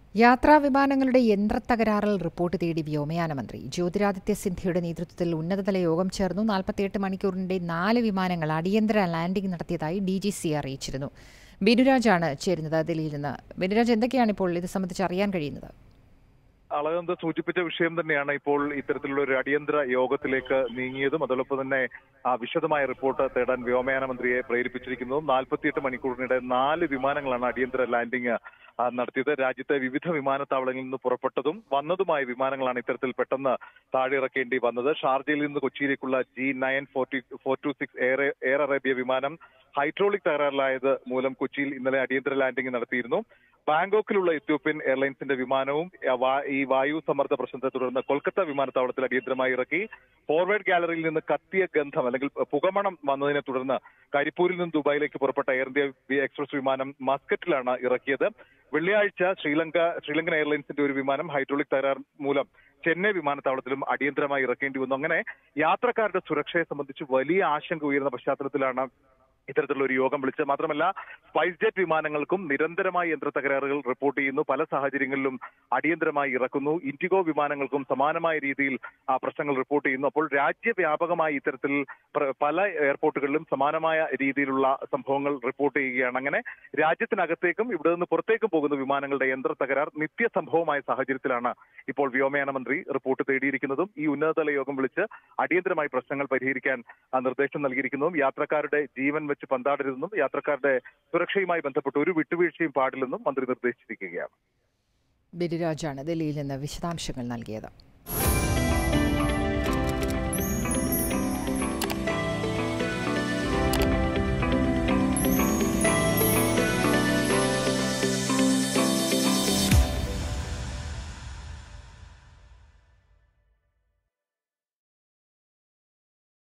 യാത്രാ വിമാനങ്ങളുടെ യന്ത്രത്തകരാറിൽ റിപ്പോർട്ട് തേടി വ്യോമയാന മന്ത്രി ജ്യോതിരാദിത്യ സിന്ധ്യയുടെ നേതൃത്വത്തിൽ ഉന്നതതല യോഗം ചേർന്നു നാൽപ്പത്തിയെട്ട് മണിക്കൂറിന്റെ നാല് വിമാനങ്ങൾ അടിയന്തര ലാൻഡിംഗ് നടത്തിയതായി ഡി ജി സി അറിയിച്ചിരുന്നു ബിനുരാജാണ് ചേരുന്നത് ദില്ലിയിൽ നിന്ന് ബിനുരാജ് എന്തൊക്കെയാണ് ഇപ്പോൾ ഇത് സംബന്ധിച്ച് അറിയാൻ കഴിയുന്നത് അളകന്ത് സൂചിപ്പിച്ച വിഷയം തന്നെയാണ് ഇപ്പോൾ ഇത്തരത്തിലുള്ള ഒരു അടിയന്തര യോഗത്തിലേക്ക് നീങ്ങിയതും അതോടൊപ്പം തന്നെ ആ വിശദമായ റിപ്പോർട്ട് തേടാൻ വ്യോമയാന മന്ത്രിയെ പ്രേരിപ്പിച്ചിരിക്കുന്നതും നാൽപ്പത്തിയെട്ട് മണിക്കൂറിനിടെ നാല് വിമാനങ്ങളാണ് അടിയന്തര ലാൻഡിംഗ് ആ, നടത്തിയത് രാജ്യത്തെ വിവിധ വിമാനത്താവളങ്ങളിൽ നിന്ന് പുറപ്പെട്ടതും വന്നതുമായ വിമാനങ്ങളാണ് ഇത്തരത്തിൽ പെട്ടെന്ന് താഴെ ഇറക്കേണ്ടി വന്നത് ഷാർജയിൽ നിന്ന് കൊച്ചിയിലേക്കുള്ള G nine forty four two six air air Arabia വിമാനം ഹൈഡ്രോളിക് തകരാറിലായത് മൂലം കൊച്ചിയിൽ ഇന്നലെ അടിയന്തര ലാൻഡിംഗ് നടത്തിയിരുന്നു ബാങ്കോക്കിലുള്ള എത്യോപ്യൻ എയർലൈൻസിന്റെ വിമാനവും ആ, വാ- ഈ വായു സമ്മർദ്ദ പ്രശ്നത്തെ തുടർന്ന് കൊൽക്കത്ത വിമാനത്താവളത്തിൽ അടിയന്തരമായി ഇറക്കി ഫോർവേഡ് ഗാലറിയിൽ നിന്ന് കത്തിയ ഗന്ധം അല്ലെങ്കിൽ പുകമണം വന്നതിനെ തുടർന്ന് കരിപ്പൂരിൽ നിന്ന് ദുബായിലേക്ക് പുറപ്പെട്ട എയർ ഇന്ത്യ വി- എക്സ്പ്രസ് വിമാനം മസ്കറ്റിലാണ് ഇറക്കിയത് വെള്ളിയാഴ്ച ശ്രീലങ്ക ശ്രീലങ്കൻ എയർലൈൻസിന്റെ ഒരു വിമാനം ഹൈഡ്രോളിക് തകരാർ മൂലം ചെന്നൈ വിമാനത്താവളത്തിലും അടിയന്തരമായി ഇറക്കേണ്ടി വന്നു അങ്ങനെ യാത്രക്കാരുടെ സുരക്ഷയെ സംബന്ധിച്ച് വലിയ ആശങ്ക ഉയർന്ന പശ്ചാത്തലത്തിലാണ് ഇത്തരത്തിലുള്ള ഒരു യോഗം വിളിച്ചത് മാത്രമല്ല സ്പൈസ് ജെറ്റ് വിമാനങ്ങൾക്കും നിരന്തരമായി യന്ത്ര തകരാറുകൾ റിപ്പോർട്ട് ചെയ്യുന്നു പല സാഹചര്യങ്ങളിലും അടിയന്തരമായി ഇറക്കുന്നു ഇൻഡിഗോ വിമാനങ്ങൾക്കും സമാനമായ രീതിയിൽ ആ പ്രശ്നങ്ങൾ റിപ്പോർട്ട് ചെയ്യുന്നു അപ്പോൾ രാജ്യവ്യാപകമായി ഇത്തരത്തിൽ പ്ര- പല എയർപോർട്ടുകളിലും സമാനമായ രീതിയിലുള്ള സംഭവങ്ങൾ റിപ്പോർട്ട് ചെയ്യുകയാണ് അങ്ങനെ രാജ്യത്തിനകത്തേക്കും ഇവിടെ നിന്ന് പുറത്തേക്കും പോകുന്ന വിമാനങ്ങളുടെ യന്ത്ര തകരാർ നിത്യ സംഭവമായ സാഹചര്യത്തിലാണ് ഇപ്പോൾ വ്യോമയാന മന്ത്രി റിപ്പോർട്ട് തേടിയിരിക്കുന്നതും ഈ ഉന്നതതല യോഗം വിളിച്ച് അടിയന്തരമായി പ്രശ്നങ്ങൾ പരിഹരിക്കാൻ ആ നിർദ്ദേശം നൽകിയിരിക്കുന്നതും യാത്രക്കാരുടെ ജീവൻ വെച്ച് പന്താടരുതെന്നും യാത്രക്കാരുടെ സുരക്ഷയുമായി ബന്ധപ്പെട്ട് ഒരു വിട്ടുവീഴ്ചയും പാടില്ലെന്നും മന്ത്രി നിർദ്ദേശിച്ചിരിക്കുകയാണ് ബിനുരാജാണ് ദില്ലിയിൽ നിന്ന് വിശദാംശങ്ങൾ നൽകിയത്